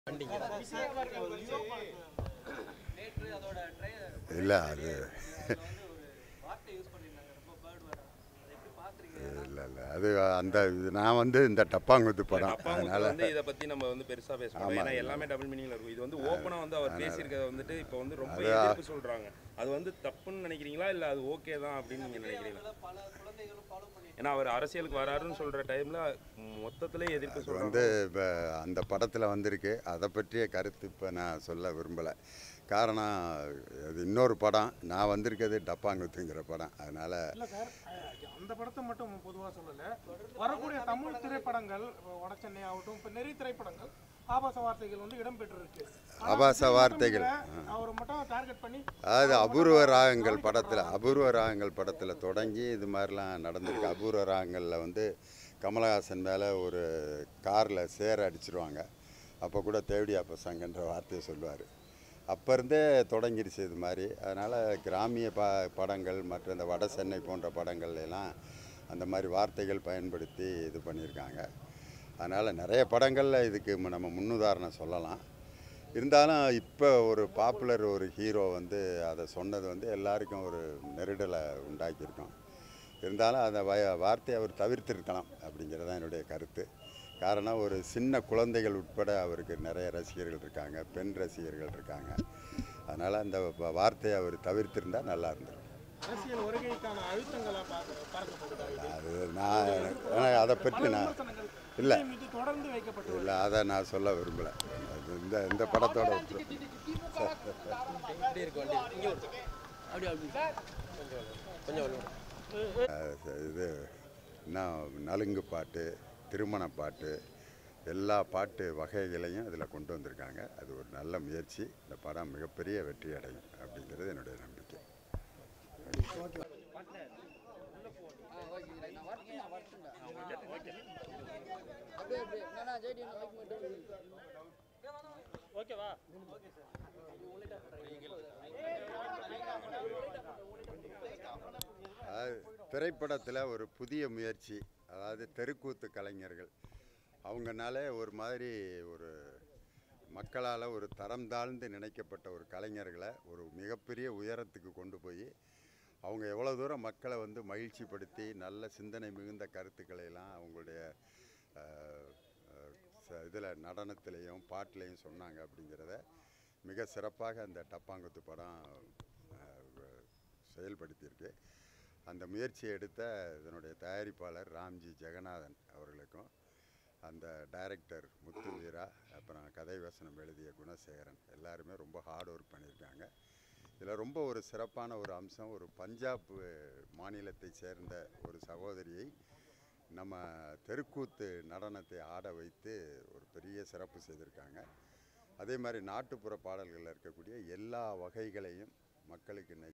இல்லை அது இல்லை இல்லை அது அந்த இது நான் வந்து இந்த டப்பாங்குத்து படம் அப்பாவுக்கு அதனால் வந்து இதை பத்தி நம்ம வந்து பெருசா பேச மாட்டோம் ஏன்னா எல்லாமே டபுள் மீனிங்ல இருக்கும் இது வந்து ஓப்பனா வந்து அவர் பேசியிருக்கிறத வந்துட்டு இப்போ வந்து ரொம்ப எதிர்ப்பு சொல்றாங்க அது வந்து தப்புன்னு நினைக்கிறீங்களா இல்ல அது ஓகே தான் அப்படின்னு நீங்க நினைக்கிறீங்களா ஏன்னா அவர் அரசியலுக்கு வராருன்னு சொல்ற டைம்ல மொத்தத்திலே எதிர்ப்பு அது சொல்றாங்க வந்து இப்போ அந்த படத்தில் வந்திருக்கு அதை பற்றிய கருத்து இப்போ நான் சொல்ல விரும்பலை காரணம் அது இன்னொரு படம் நான் வந்திருக்கிறது டப்பாங்குத்துங்கிற படம் அதனால் இல்ல சார் அஹ், அந்த படத்தை மட்டும் பொதுவா சொல்லல வரக்கூடிய தமிழ் திரைப்படங்கள் இப்போ வட சென்னை ஆகட்டும் இப்போ நிறைய திரைப்படங்கள் ஆபாச வார்த்தைகள் வந்து இடம்பெற்றிருக்கு ஆனா ஆபாச விஜய் வார்த்தைகள், மட்டும் இல்ல, அவரை மட்டும் டார்கெட் பண்ணி அதாவது அபூர்வ ராகங்கள் படத்தில் அபூர்வ ராகங்கள் படத்தில் தொடங்கி இது மாதிரிலாம் நடந்திருக்கு அபூர்வ ராகங்களில் வந்து கமலஹாசன் மேலே ஒரு காரில் சேர அடிச்சிருவாங்க அப்போ கூட தேவடியா பசங்கன்ற வார்த்தையை சொல்லுவார் அப்போ இருந்தே தொடங்கிருச்சு இது மாதிரி அதனால் கிராமிய ப படங்கள் மற்ற இந்த வட சென்னை போன்ற படங்கள்ல எல்லாம் அந்த மாதிரி வார்த்தைகள் பயன்படுத்தி இது பண்ணியிருக்காங்க அதனால் நிறைய படங்களில் இதுக்கு ம- நம்ம முன்னுதாரணம் சொல்லலாம் இருந்தாலும் இப்போ ஒரு பாப்புலர் ஒரு ஹீரோ வந்து அதை சொன்னது வந்து எல்லாருக்கும் ஒரு நெருடலை உண்டாக்கியிருக்கோம் இருந்தாலும் அந்த வய வார்த்தையை அவர் தவிர்த்திருக்கலாம் அப்படிங்கிறது தான் என்னுடைய கருத்து காரணம் ஒரு சின்ன குழந்தைகள் உட்பட அவருக்கு நிறைய ரசிகர்கள் இருக்காங்க பெண் ரசிகர்கள் இருக்காங்க அதனால் அந்த வ- வார்த்தையை அவர் தவிர்த்திருந்தால் நல்லா இருந்திருக்கும் அரசியல் வருகைக்கான அழுத்தங்களா பார்க்க பார்க்கப்படுதா இது? அது நான் எனக்கு அதை பற்றி பல நான் விமர்சனங்கள் இல்ல. விஜய் மீது தொடர்ந்து வைக்கப்பட்டு இல்லை அதை நான் சொல்ல விரும்பலை அது இந்த இந்த படத்தோட விட்டுரு. அஹ் இது இன்னும் நலுங்கு பாட்டு திருமண பாட்டு எல்லா பாட்டு வகைகளையும் இதில் கொண்டு வந்திருக்காங்க அது ஒரு நல்ல முயற்சி இந்த படம் மிகப்பெரிய வெற்றி அடையும் அப்படிங்கிறது என்னுடைய நம்பிக்கை அதாவது திரைப்படத்தில் ஒரு புதிய முயற்சி அதாவது தெருக்கூத்து கலைஞர்கள் அவங்கனால ஒரு மாதிரி ஒரு மக்களால் ஒரு தரம் தாழ்ந்து நினைக்கப்பட்ட ஒரு கலைஞர்களை ஒரு மிகப்பெரிய உயரத்துக்கு கொண்டு போய் அவங்க எவ்வளோ தூரம் மக்களை வந்து மகிழ்ச்சிப்படுத்தி நல்ல சிந்தனை மிகுந்த கருத்துக்களை எல்லாம் அவங்களுடைய இதில் நடனத்திலையும் பாட்டுலையும் சொன்னாங்க அப்படிங்கிறத மிக சிறப்பாக அந்த டப்பாங்குத்து படம் அஹ், வ- செயல்படுத்தியிருக்கு அந்த முயற்சியை எடுத்த இதனுடைய தயாரிப்பாளர் ராம்ஜி ஜெகநாதன் அவர்களுக்கும் அந்த டைரக்டர் முத்து வீரா அப்புறம் கதை வசனம் எழுதிய குணசேகரன் எல்லாருமே ரொம்ப ஹார்ட் ஒர்க் பண்ணியிருக்காங்க இதில் ரொம்ப ஒரு சிறப்பான ஒரு அம்சம் ஒரு பஞ்சாப் மாநிலத்தை சேர்ந்த ஒரு சகோதரியை நம்ம தெருக்கூத்து நடனத்தை ஆட வைத்து ஒரு பெரிய சிறப்பு செய்திருக்காங்க அதே மாதிரி நாட்டுப்புற பாடல்களில் இருக்கக்கூடிய எல்லா வகைகளையும் மக்களுக்கு